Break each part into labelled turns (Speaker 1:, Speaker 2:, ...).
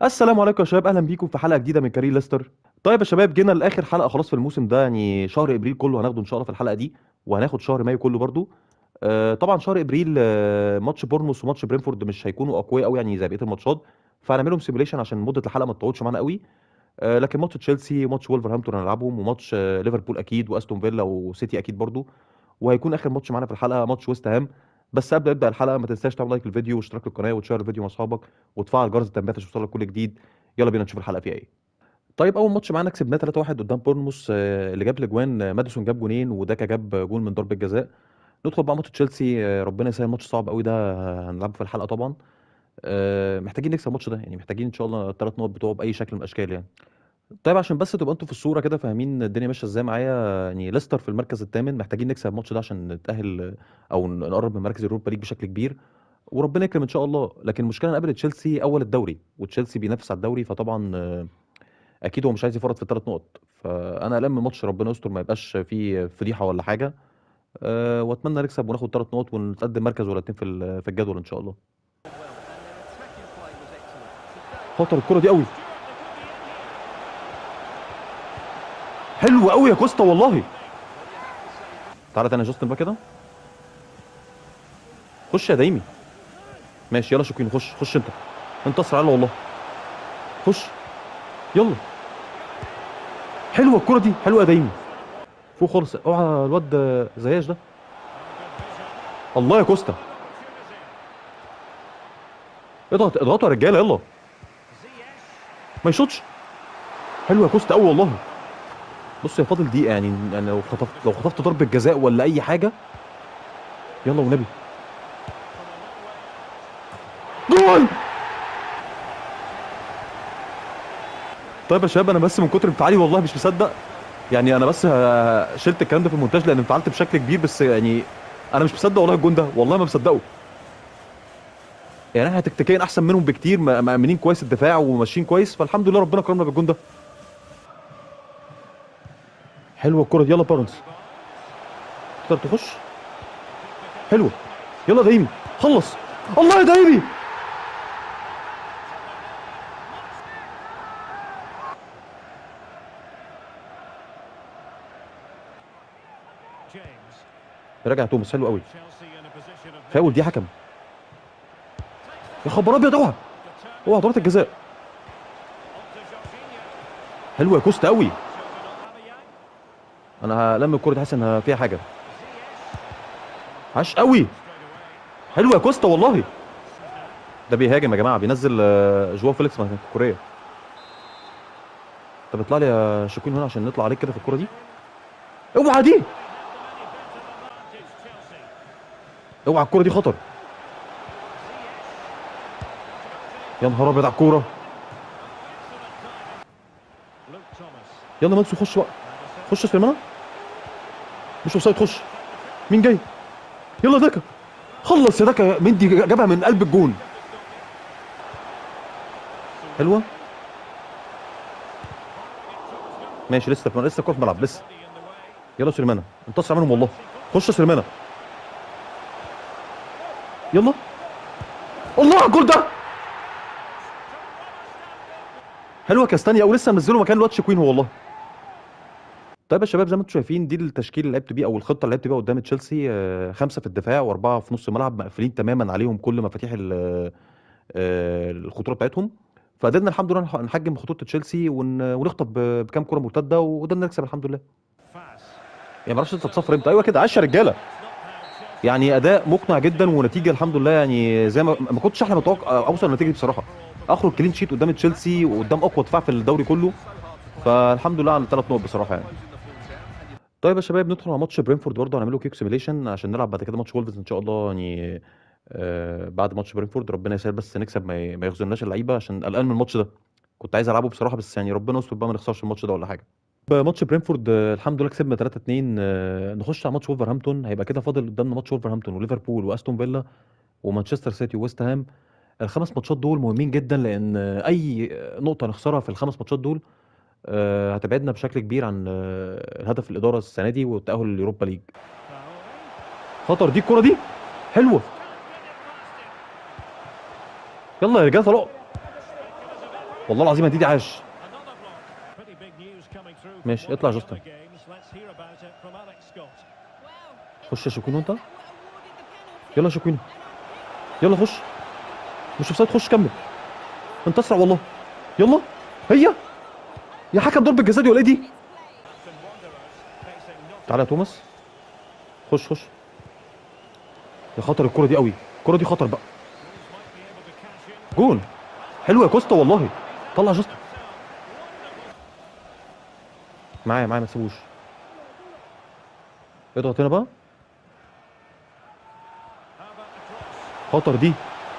Speaker 1: السلام عليكم يا شباب اهلا بيكم في حلقه جديده من كارير ليستر طيب يا شباب جينا لاخر حلقه خلاص في الموسم ده يعني شهر ابريل كله هناخده ان شاء الله في الحلقه دي وهناخد شهر مايو كله برضو آه طبعا شهر ابريل آه ماتش بورنموث وماتش برينفورد مش هيكونوا اقوياء قوي يعني زي بقيه الماتشات فهنعملهم سيميليشن عشان مده الحلقه ما تطولش معانا قوي آه لكن ماتش تشيلسي وماتش وولفرهامبتون هنلعبهم وماتش آه ليفربول اكيد واستون فيلا وسيتي اكيد برضو وهيكون اخر ماتش معانا في الحلقه ماتش ويست هام بس قبل ما ابدا الحلقه ما تنساش تعمل لايك للفيديو واشتراك للقناه وتشير الفيديو مع اصحابك وتفعل جرس التنبيهات عشان يوصلك كل جديد يلا بينا نشوف الحلقه فيها ايه طيب اول ماتش معانا كسبناه 3-1 قدام بورنموث آه، اللي جاب الاجوان آه، ماديسون جاب جونين وداكا جاب جول من ضربه جزاء ندخل بقى ماتش تشيلسي آه، ربنا يسهل ماتش صعب قوي ده آه، هنلعبه في الحلقه طبعا آه، محتاجين نكسب الماتش ده يعني محتاجين ان شاء الله الثلاث نقط بتوعه باي شكل من الاشكال يعني طيب عشان بس تبقى انتوا في الصوره كده فاهمين الدنيا ماشيه ازاي معايا يعني ليستر في المركز الثامن محتاجين نكسب الماتش ده عشان نتاهل آه، او نقرب من مركز اليوروبا ليج بشكل كبير وربنا يكرم ان شاء الله لكن المشكله نقابل تشيلسي اول الدوري وتشيلسي بينافس على الدوري فطبعا آه، اكيد هو مش عايز يفرط في الثلاث نقط فانا قلقان من الماتش ربنا يستر ما يبقاش فيه فضيحه ولا حاجه أه واتمنى نكسب وناخد ثلاث نقط ونتقدم مركز ولا اتنين في ال- في الجدول ان شاء الله خطر الكره دي قوي حلو قوي يا كوستا والله تعالى تاني يا جاستن بقى كده خش يا دايمي ماشي يلا شوكين خش خش انت انت اسرع يلا والله خش يلا حلوه الكره دي حلوه يا دايمي فوق خالص اوعى الواد زياش ده الله يا كوستا اضغط اضغطوا يا رجاله يلا ما يشوطش حلوه يا كوستا قوي والله بص يا فاضل دقيقه يعني يعني لو خطفت لو خطفت ضربه جزاء ولا اي حاجه يلا والنبي جول طيب يا شباب انا بس من كتر انفعالي والله مش مصدق يعني انا بس ه- شلت الكلام ده في المونتاج لان انفعلت بشكل كبير بس يعني انا مش مصدق والله الجون ده والله ما مصدقه يعني احنا تكتيكيا احسن منهم بكتير م- مأمنين كويس الدفاع وماشيين كويس فالحمد لله ربنا كرمنا بالجون ده حلوه الكره دي يلا بارنز تقدر تخش حلوه يلا دايمي خلص الله يا دايمي راجع توماس حلو قوي فاول دي حكم يا خبر ابيض اوعى اوعى ضربه الجزاء حلوه يا كوستا قوي انا لما الكوره دي حاسس انها فيها حاجه عاش قوي حلوه يا كوستا والله ده بيهاجم يا جماعه بينزل آه، جواو فيليكس مكان كوريا طب اطلع لي يا شاكوين هنا عشان نطلع عليك كده في الكوره دي اوعى دي اوعى الكوره دي خطر يا نهار ابيض على الكوره يلا مانسو خش بقى خش يا سليمان مش اوفسايد خش مين جاي يلا دكا خلص يا دكا مندي جابها من قلب الجون حلوه ماشي لسه في لسه كوره في الملعب لسه يلا يا سليمانه انت اسرع منهم والله خش يا سليمانه يلا الله على الجول ده حلوه كاستانيا او لسه منزله مكان الواد شكوين هو والله طيب يا شباب زي ما انتم شايفين دي التشكيل اللي لعبت بيه او الخطه اللي لعبت بيها قدام تشيلسي آه، خمسه في الدفاع واربعه في نص الملعب مقفلين تماما عليهم كل مفاتيح ال- آه، الخطوره بتاعتهم فقدرنا الحمد لله نح- نحجم خطوط تشيلسي ون- ونخطف ب- بكام كره مرتده وقدرنا نكسب الحمد لله يعني ما اعرفش انت تصفر امتى ايوه كده عاش يا رجاله يعني اداء مقنع جدا ونتيجه الحمد لله يعني زي ما ما كنتش احنا متوقع اوصل للنتيجه دي بصراحه اخرج كلين شيت قدام تشيلسي وقدام اقوى دفاع في الدوري كله فالحمد لله على ثلاث نقط بصراحه يعني طيب يا شباب ندخل على ماتش برينفورد برضه هنعمله كيك سيميليشن عشان نلعب بعد كده ماتش وولفز ان شاء الله يعني آه بعد ماتش برينفورد ربنا يسهل بس نكسب ما ي- ما يخزناش اللعيبه عشان قلقان من الماتش ده كنت عايز العبه بصراحه بس يعني ربنا يستر بقى ما نخسرش الماتش ده ولا حاجه ماتش برينفورد آه، الحمد لله كسبنا 3 2 آه، نخش على ماتش وولفرهامبتون هيبقى كده فاضل قدامنا ماتش وولفرهامبتون وليفربول واستون فيلا ومانشستر سيتي وويست هام الخمس ماتشات دول مهمين جدا لان آه، اي نقطه نخسرها في الخمس ماتشات دول آه، هتبعدنا بشكل كبير عن آه، هدف الاداره السنه دي والتاهل لليوروبا ليج خطر دي الكره دي حلوه يلا يا رجاله طلعوا والله العظيم دي عاش ماشي اطلع جاستن خش يا شوكينو انت يلا يا شوكينو يلا خش مش اوفسايد خش كمل انت اسرع والله يلا هي يا حكم ضربة جزاء دي ولا ايه دي تعالى يا توماس خش خش يا خطر الكرة دي قوي الكرة دي خطر بقى جون حلو يا كوستا والله طلع جاستن معايا معايا ما تسيبوش اضغط هنا بقى خطر دي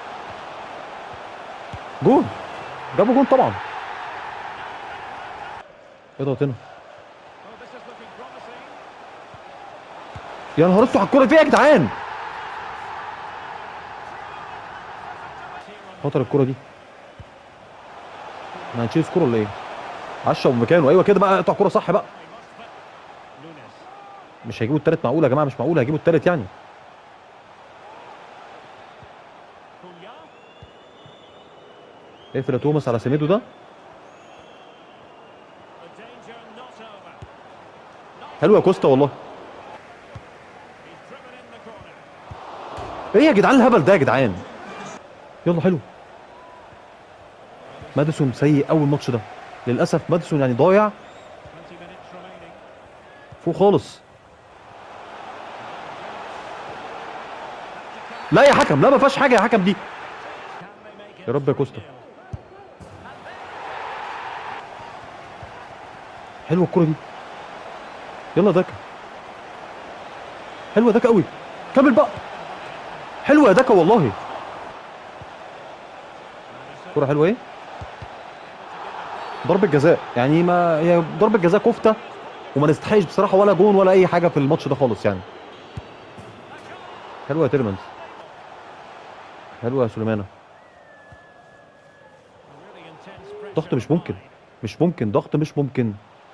Speaker 1: جون جابوا جون طبعا اضغط هنا يا نهار اسود على الكوره فيها يا جدعان خطر الكوره دي احنا هنشيل سكور ولا ايه؟ عشا ومكانه ايوه كده بقى اقطع كوره صح بقى مش هيجيبوا التالت معقول يا جماعه مش معقول هيجيبوا التالت يعني اقفل يا توماس على سميدو ده حلو يا كوستا والله ايه يا جدعان الهبل ده يا جدعان يلا حلو ماديسون سيء قوي الماتش ده للاسف ماديسون يعني ضايع فوق خالص لا يا حكم لا ما فيهاش حاجه يا حكم دي يا رب يا كوستا حلوه الكره دي يلا داكا حلوه داكا قوي كمل بقى حلوه يا داكا والله كره حلوه ايه ضربه جزاء يعني ما هي ضربه جزاء كفته وما نستحقش بصراحه ولا جون ولا اي حاجه في الماتش ده خالص يعني حلوه يا تيرمنز حلوه يا سليمانه ضغط مش ممكن مش ممكن ضغط مش ممكن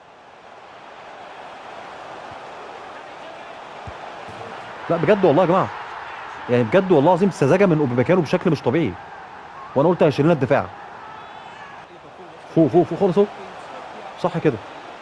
Speaker 1: لا بجد والله يا جماعه يعني بجد والله العظيم سذاجه من اوباميكانو بشكل مش طبيعي وانا قلت هيشيل لنا الدفاع فوق فوق فوق خالص اهو صح كده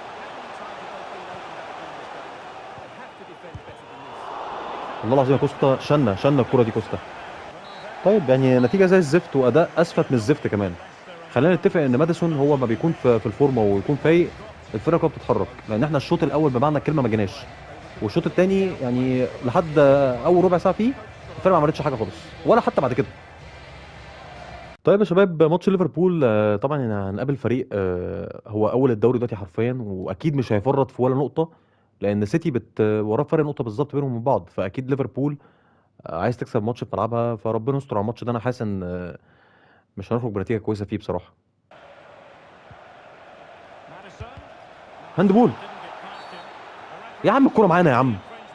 Speaker 1: والله العظيم يا كوستا شنا شنا الكره دي كوستا طيب يعني نتيجه زي الزفت واداء اسفت من الزفت كمان خلينا نتفق ان ماديسون هو ما بيكون في, في الفورمه ويكون فايق الفرقه كلها بتتحرك لان احنا الشوط الاول بمعنى الكلمه ما جيناش والشوط الثاني يعني لحد اول ربع ساعه فيه الفرقه ما عملتش حاجه خالص ولا حتى بعد كده طيب يا شباب ماتش ليفربول آه، طبعا يعني هنقابل فريق آه، هو اول الدوري دلوقتي حرفيا واكيد مش هيفرط في ولا نقطه لان سيتي بت وراه فرق نقطه بالظبط بينهم وبين بعض فاكيد ليفربول آه، عايز تكسب ماتش في ملعبها فربنا يستر على الماتش ده انا حاسس ان آه، مش هنخرج بنتيجه كويسه فيه بصراحه هاند بول يا عم الكوره معانا يا عم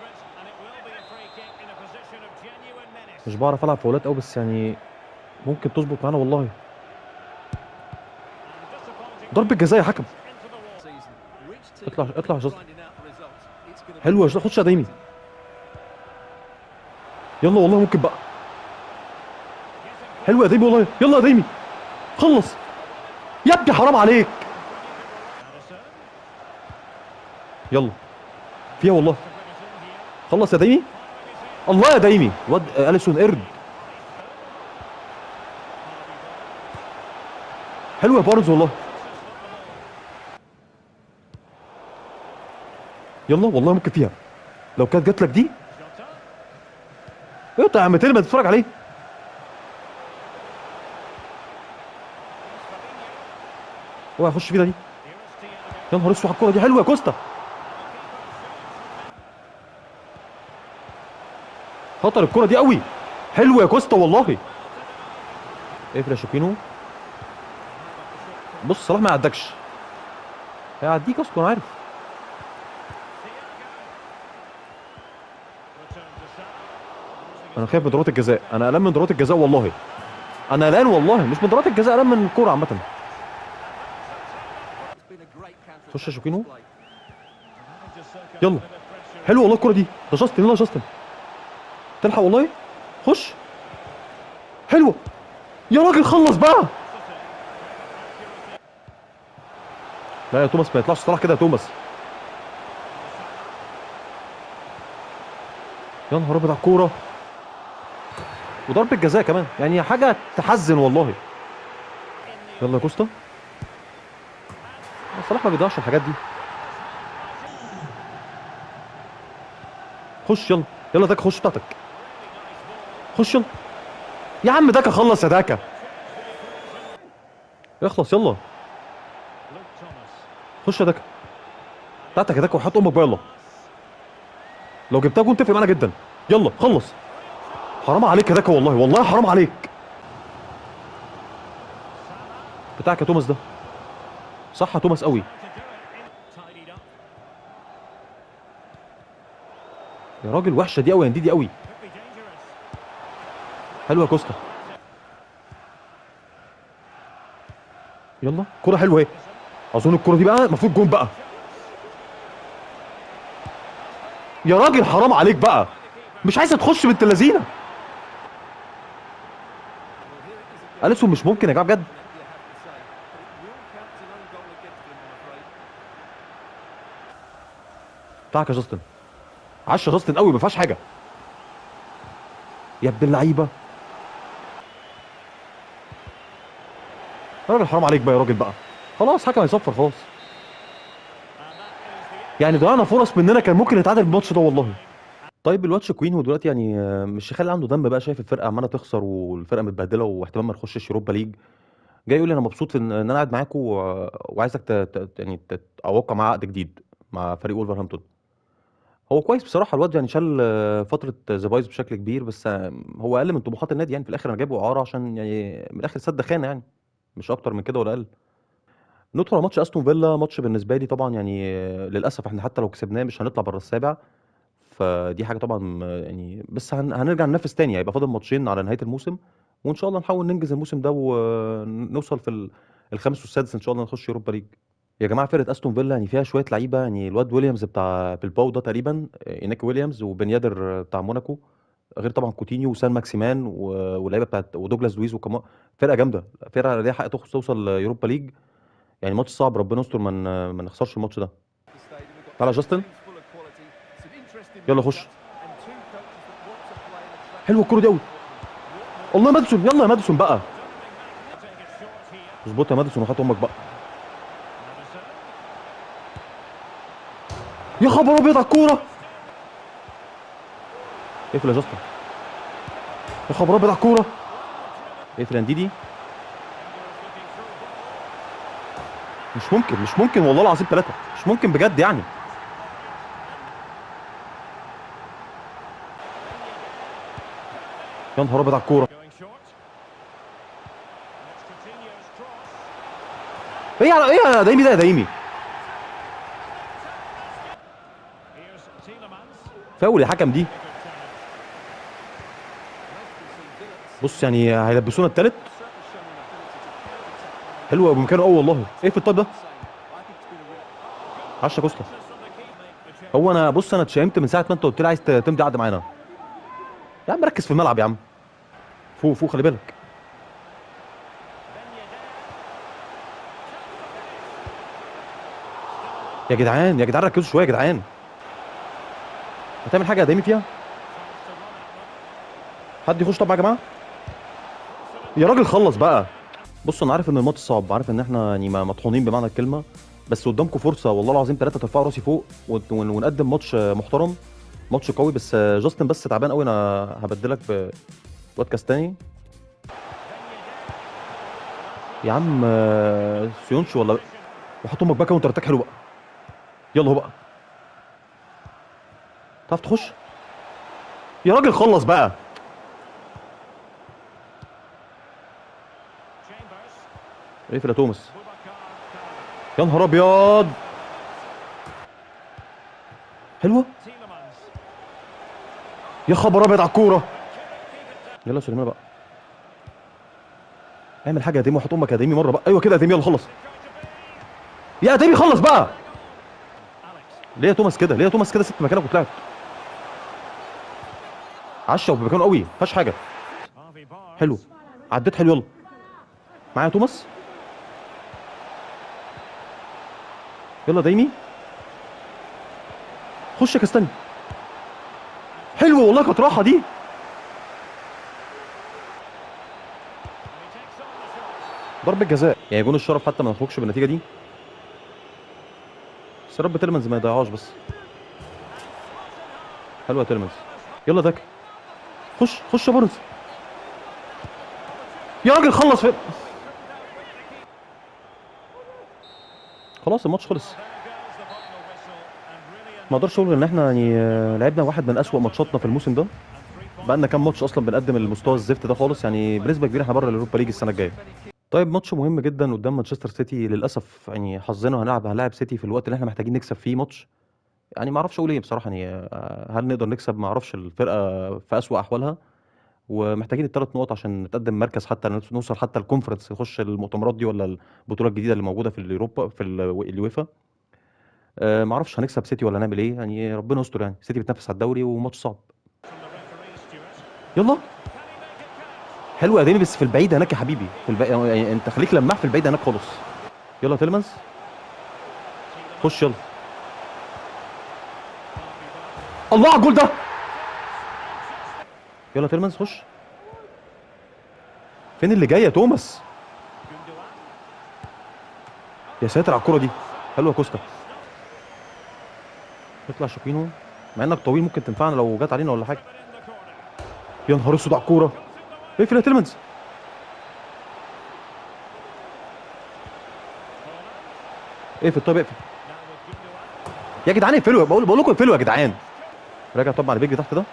Speaker 1: مش بعرف العب فاولات قوي بس يعني ممكن تظبط معانا والله ضربة جزاء يا حكم اطلع اطلع يا جاستن حلو يا جاستن خش يا دايمي يلا والله ممكن بقى حلو يا دايمي والله يلا يا دايمي خلص يا ابني حرام عليك يلا فيها والله خلص يا دايمي الله يا دايمي واد اليسون قرد حلو يا بارز والله يلا والله ممكن فيها لو كانت جات لك دي اقطع يا عم تلمى تتفرج عليه هو هيخش فينا دي يا نهار اسود على الكوره دي حلوه يا كوستا خطر الكوره دي قوي حلوه يا كوستا والله اقفل يا شوكينو بص صلاح ما يعدكش هيعديك اصلا أنا عارف انا خايف من ضربات الجزاء انا قلقان من ضربات الجزاء والله انا قلقان والله مش من ضربات الجزاء قلقان من الكوره عامه خش يا شوكينو يلا حلو والله الكوره دي ده جاستن يلا يا جاستن تلحق والله خش حلوه يا راجل خلص بقى لا يا توماس ما يطلعش صلاح كده يا توماس يا نهار ابيض على الكوره وضربة جزاء كمان يعني حاجة تحزن والله يلا يا كوستا صلاح ما بيضيعش الحاجات دي خش يلا يلا داكا خش بتاعتك خش يلا يا عم داكا خلص يا داكا اخلص يلا خش يا داكا بتاعتك يا داكا وحط امك بقى يلا لو جبتها جون تفرق معانا جدا يلا خلص حرام عليك يا داكا والله والله حرام عليك بتاعك يا توماس ده صح يا توماس قوي يا راجل وحشه دي قوي يا دي قوي حلوه يا كوستا يلا كرة حلوه اهي اظن الكرة دي بقى المفروض جون بقى يا راجل حرام عليك بقى مش عايزه تخش بنت اللذينه اليسون مش ممكن يا جماعه بجد بتاعك يا جاستن عاش يا جاستن قوي ما فيهاش حاجه يا ابن اللعيبه يا راجل حرام عليك بقى يا راجل بقى خلاص حكم هيصفر خلاص يعني ضيعنا فرص مننا كان ممكن نتعادل الماتش ده والله طيب الواتش كوين ودلوقتي يعني آه، مش يخلي عنده دم بقى شايف الفرقه عماله تخسر والفرقه متبهدله واحتمال ما نخشش يوروبا ليج جاي يقول لي انا مبسوط في ان إن انا قاعد معاكم و- وعايزك ت... ت... يعني تت- اوقع معاه عقد جديد مع فريق ولفرهامبتون هو كويس بصراحه الواد يعني شال آه، فتره ذا بايز بشكل كبير بس آه، هو اقل من طموحات النادي يعني في الاخر انا جايبه اعاره عشان يعني من الاخر سد خانه يعني مش اكتر من كده ولا اقل ندخل على ماتش استون فيلا ماتش بالنسبه لي طبعا يعني آه، للاسف احنا حتى لو كسبناه مش هنطلع بره السابع فدي حاجه طبعا آه، يعني بس هن... هنرجع ننافس تاني هيبقى فاضل ماتشين على نهايه الموسم وان شاء الله نحاول ننجز الموسم ده ونوصل في ال- الخامس والسادس ان شاء الله نخش يوروبا ليج يا جماعه فرقه استون فيلا يعني فيها شويه لعيبه يعني الواد ويليامز بتاع بلباو ده تقريبا آه، ايناكي ويليامز وبن يادر بتاع موناكو غير طبعا كوتينيو وسان ماكسيمان و- واللعيبه بتاعت ودوجلاس لويز وكمان فرقه جامده فرقه ليها حق تخ- توصل يوروبا ليج يعني ماتش صعب ربنا يستر ما ن- ما نخسرش الماتش ده تعالى يا جاستن يلا خش حلوه الكوره دي قوي الله يا ماديسون يلا يا ماديسون بقى اظبطها يا ماديسون وحط امك بقى يا خبر ابيض على الكوره اقفل يا جاستن يا خبر ابيض على الكوره اقفل يا نديدي مش ممكن مش ممكن والله العظيم ثلاثة مش ممكن بجد يعني يا نهار ابيض على الكورة ايه على ايه يا دايمي ده يا دايمي فاول يا حكم دي بص يعني هيلبسونا التالت حلوه بمكانه قوي والله ايه في الطيب ده عشا كوستا هو انا بص انا اتشائمت من ساعه ما انت قلت لي عايز ت- تمضي عقد معانا يا عم ركز في الملعب يا عم فوق فوق خلي بالك يا جدعان يا جدعان ركزوا شويه يا جدعان هتعمل حاجه يا دايمي فيها حد يخش طبعا يا جماعه يا راجل خلص بقى بص انا عارف ان الماتش صعب عارف ان احنا يعني ما- مطحونين بمعنى الكلمه بس قدامكم فرصه والله العظيم ثلاثه ترفعوا راسي فوق ون- ون- ونقدم ماتش محترم ماتش قوي بس جاستن بس تعبان قوي انا هبدلك بواد كاستاني يا عم آه، سيونش ولا وحط امك بقى كاونتر اتاك حلو بقى يلا هو بقى تعرف تخش يا راجل خلص بقى اقفل يا توماس يا نهار ابيض حلوه يا خبر ابيض على الكوره يلا يا سليمان بقى اعمل حاجه يا ديمي وحط امك يا ديمي مره بقى ايوه كده يا ديمي يلا خلص يا ديمي خلص بقى ليه يا توماس كده ليه يا توماس كده سبت مكانك وطلعت عشا وبمكانه قوي مفيهاش حاجه حلو عديت حلو يلا معايا يا توماس يلا دايمي خش يا كاستاني حلوه والله كانت راحه دي ضربة جزاء يعني جون الشرف حتى ما نخرجش بالنتيجة دي بس يا رب تيرمنز ما يضيعهاش بس حلوة يا تيرمنز يلا ذاك خش خش يا بارنز يا راجل خلص في خلاص الماتش خلص ما اقدرش اقول ان احنا يعني آه، لعبنا واحد من اسوأ ماتشاتنا في الموسم ده بقالنا كام ماتش اصلا بنقدم المستوى الزفت ده خالص يعني بنسبه كبيره احنا بره اليوروبا ليج السنه الجايه طيب ماتش مهم جدا قدام مانشستر سيتي للاسف يعني حظنا هنلعب هنلاعب سيتي في الوقت اللي احنا محتاجين نكسب فيه ماتش يعني ما اعرفش اقول ايه بصراحه يعني آه، هل نقدر نكسب ما اعرفش الفرقه في اسوأ احوالها ومحتاجين الثلاث نقط عشان نتقدم مركز حتى نوصل حتى الكونفرنس نخش المؤتمرات دي ولا البطوله الجديده اللي موجوده في اليوروبا في ال- اليويفا آه، ما اعرفش هنكسب سيتي ولا نعمل ايه يعني ربنا يستر يعني سيتي بتنافس على الدوري وماتش صعب يلا حلوه يا ديمي بس في البعيد هناك يا حبيبي في الب... يعني انت خليك لماح في البعيد هناك خالص يلا تيلمانز خش يلا الله على الجول ده يلا تيلمانز خش فين اللي جاي يا توماس يا ساتر على الكرة دي حلوه يا كوستا يطلع شوكينو مع انك طويل ممكن تنفعنا لو جت علينا ولا حاجه يا نهار اسود على الكوره اقفل يا تيلمانز اقفل طيب اقفل يا جدعان اقفلوا بقول بقول لكم اقفلوا يا جدعان راجع طبعا على البيج تحت ده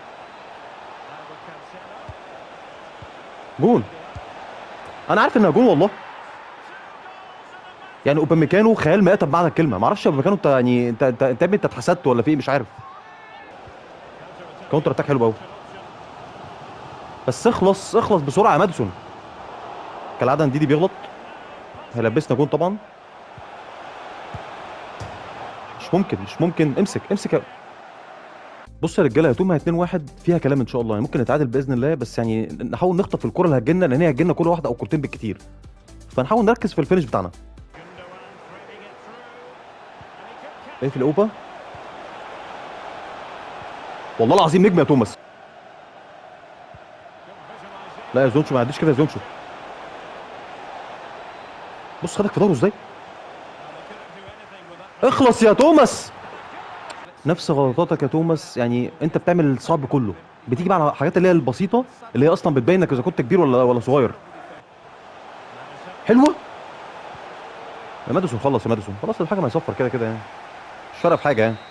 Speaker 1: جون انا عارف انها جون والله يعني اوباميكانو خيال مآتة بمعنى الكلمه ما اعرفش اوباميكانو انت يعني انت انت انت, انت اتحسدت ولا في إيه؟ مش عارف كاونتر اتاك حلو قوي بس اخلص اخلص بسرعه يا ماديسون كالعاده نديدي بيغلط هيلبسنا جون طبعا مش ممكن مش ممكن امسك امسك يا- بص يا رجاله يا توما 2 1 فيها كلام ان شاء الله يعني ممكن نتعادل باذن الله بس يعني نحاول نخطف الكره اللي هتجيلنا لان هي هتجيلنا كل واحده او كورتين بالكتير فنحاول نركز في الفينش بتاعنا ايه في الاوبا والله العظيم نجم يا توماس لا يا زونشو ما يعديش كده يا زونشو بص خدك في ظهره ازاي اخلص يا توماس نفس غلطاتك يا توماس يعني انت بتعمل الصعب كله بتيجي بقى على الحاجات اللي هي البسيطه اللي هي اصلا بتبين انك اذا كنت كبير ولا ولا صغير حلوه يا ماديسون خلص يا ماديسون خلاص الحاجه ما يصفر كده كده يعني مش فارقه في حاجه يعني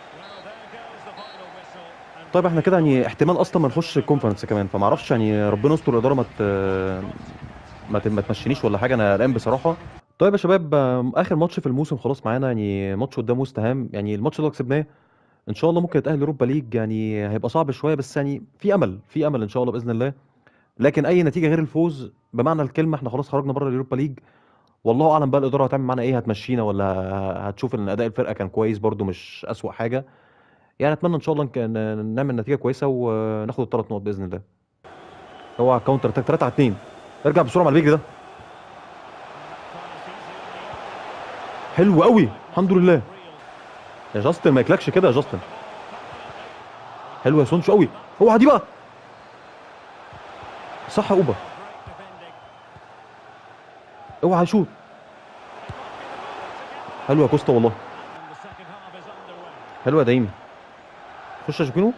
Speaker 1: طيب احنا كده يعني احتمال اصلا ما نخش الكونفرنس كمان فما اعرفش يعني ربنا يستر الاداره ما ت... ما, ت... ما تمشينيش ولا حاجه انا قلقان بصراحه طيب يا شباب آم، اخر ماتش في الموسم خلاص معانا يعني ماتش قدام وست هام يعني الماتش ده لو كسبناه ان شاء الله ممكن نتاهل اوروبا ليج يعني هيبقى صعب شويه بس يعني في امل في امل ان شاء الله باذن الله لكن اي نتيجه غير الفوز بمعنى الكلمه احنا خلاص خرجنا بره اليوروبا ليج والله اعلم بقى الاداره هتعمل معانا ايه هتمشينا ولا هتشوف ان اداء الفرقه كان كويس برده مش اسوأ حاجه يعني اتمنى ان شاء الله نك- ن- نعمل نتيجه كويسه وناخد الثلاث نقط باذن الله هو على الكاونتر اتاك 3 على 2 ارجع بسرعه مع البيج ده حلو قوي الحمد لله يا جاستن ما يكلكش كده يا جاستن حلو يا سونشو قوي اوعى دي بقى صح يا اوبا اوعى يشوط حلو يا كوستا والله حلو يا دايمي خش يا شوكينو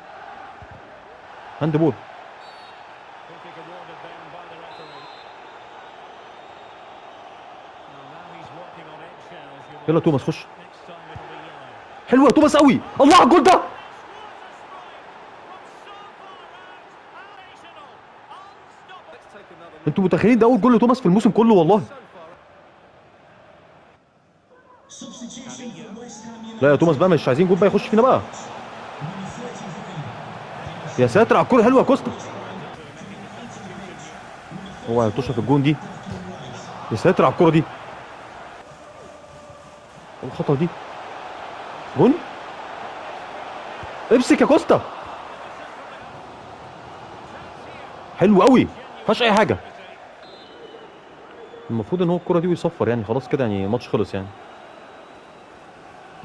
Speaker 1: هاند بول يلا توماس خش حلو يا توماس قوي الله على الجول ده انتوا متخيلين ده اول جول لتوماس في الموسم كله والله لا يا توماس بقى مش عايزين جول بقى يخش فينا بقى يا ساتر على الكوره حلوه يا كوستا هو هيطش في الجون دي يا ساتر على الكوره دي الخطر دي جون امسك يا كوستا حلو قوي مفيهاش اي حاجه المفروض ان هو الكره دي ويصفر يعني خلاص كده يعني الماتش خلص يعني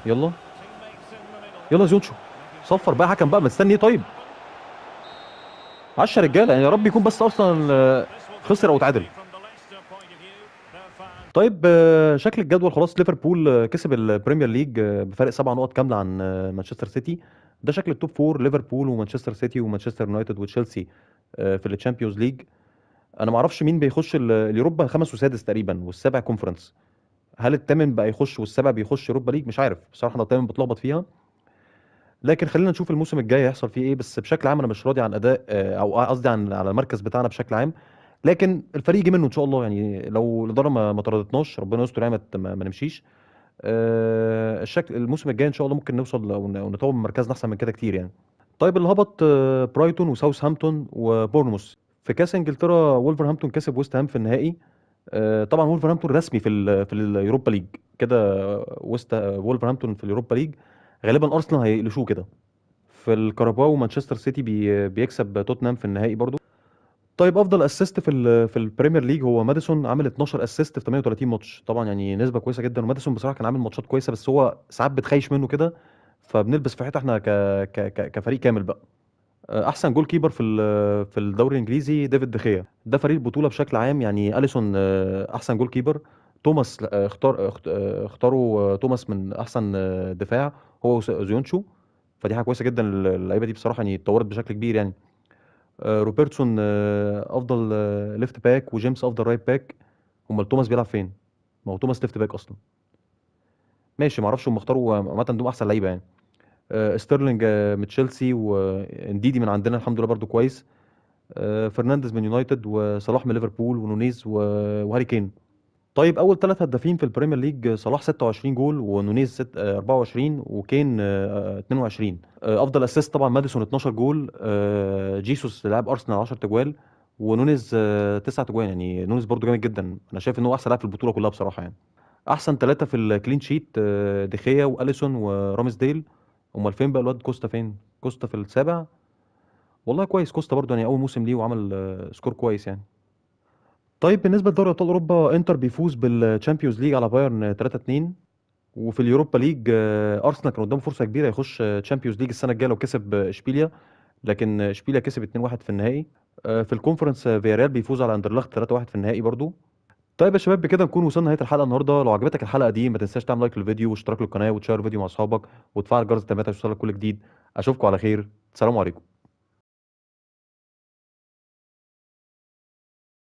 Speaker 1: يلا يلا زيونشو صفر بقى حكم بقى مستني ايه طيب 10 رجاله يعني يا رب يكون بس اصلا آه، خسر او تعادل طيب آه، شكل الجدول خلاص ليفربول آه، كسب البريمير ليج آه، بفارق سبع نقط كامله عن آه، مانشستر سيتي ده شكل التوب فور ليفربول ومانشستر سيتي ومانشستر يونايتد وتشيلسي آه، في التشامبيونز ليج انا ما اعرفش مين بيخش ال- اليوروبا خمس وسادس تقريبا والسابع كونفرنس هل الثامن بقى يخش والسابع بيخش يوروبا ليج مش عارف بصراحه انا دايما بتلخبط فيها لكن خلينا نشوف الموسم الجاي هيحصل فيه ايه بس بشكل عام انا مش راضي عن اداء آه، او قصدي عن على المركز بتاعنا بشكل عام لكن الفريق يجي منه ان شاء الله يعني لو الاداره ما ما طردتناش ربنا يستر يعني ما ت- ما ما نمشيش آه، الشكل الموسم الجاي ان شاء الله ممكن نوصل او ن- أو نطور من مركزنا احسن من كده كتير يعني طيب اللي هبط آه، برايتون وساوثهامبتون وبورنموث في كاس انجلترا وولفرهامبتون كسب ويست هام في النهائي آه، طبعا وولفرهامبتون رسمي في ال في اليوروبا ليج كده آه، ويست آه، وولفرهامبتون في اليوروبا ليج غالبا ارسنال هيقلشوه كده في الكاراباو مانشستر سيتي بي بيكسب توتنهام في النهائي برضو طيب افضل اسيست في ال في البريمير ليج هو ماديسون عامل 12 اسيست في 38 ماتش طبعا يعني نسبه كويسه جدا وماديسون بصراحه كان عامل ماتشات كويسه بس هو ساعات بتخيش منه كده فبنلبس في حيطه احنا ك ك ك كفريق كامل بقى احسن جول كيبر في ال- في الدوري الانجليزي ديفيد دخيا ده فريق البطوله بشكل عام يعني اليسون آه، احسن جول كيبر توماس آه، اختار اخت- آه، اختاروا آه، توماس من احسن آه، دفاع هو وس- زيونشو فدي حاجه كويسه جدا اللعيبه دي بصراحه يعني اتطورت بشكل كبير يعني آه، روبرتسون آه، افضل آه، ليفت باك وجيمس افضل رايت باك امال توماس بيلعب فين ما هو توماس ليفت باك اصلا ماشي ما اعرفش هم اختاروا عامه دول احسن لعيبه يعني آه، ستيرلينج آه، من تشيلسي وانديدي من عندنا الحمد لله برضو كويس آه، فرنانديز من يونايتد وصلاح من ليفربول ونونيز و- وهاري كين طيب اول ثلاث هدافين في البريمير ليج آه، صلاح 26 جول ونونيز ست- آه، 24 وكين آه، 22 آه، افضل اسيست طبعا ماديسون 12 جول آه، جيسوس لاعب ارسنال 10 تجوال ونونيز آه، 9 تجوال يعني نونيز برضو جامد جدا انا شايف ان هو احسن لاعب في البطوله كلها بصراحه يعني احسن ثلاثه في الكلين شيت آه، دخيا واليسون ورامز ديل امال فين بقى الواد كوستا فين كوستا في السابع والله كويس كوستا برضو يعني اول موسم ليه وعمل آه، سكور كويس يعني طيب بالنسبه لدوري ابطال اوروبا انتر بيفوز بالتشامبيونز ليج على بايرن 3-2 وفي اليوروبا ليج آه، ارسنال كان قدامه فرصه كبيره يخش تشامبيونز ليج السنه الجايه لو كسب آه، اشبيليا لكن آه، اشبيليا كسب 2-1 في النهائي آه، في الكونفرنس آه، فياريال بيفوز على اندرلخت 3-1 في النهائي برضو طيب يا شباب بكده نكون وصلنا نهايه الحلقه النهارده لو عجبتك الحلقه دي ما تنساش تعمل لايك للفيديو واشتراك للقناه وتشير الفيديو مع اصحابك وتفعل جرس التنبيهات عشان يوصلك كل جديد اشوفكم على خير سلام عليكم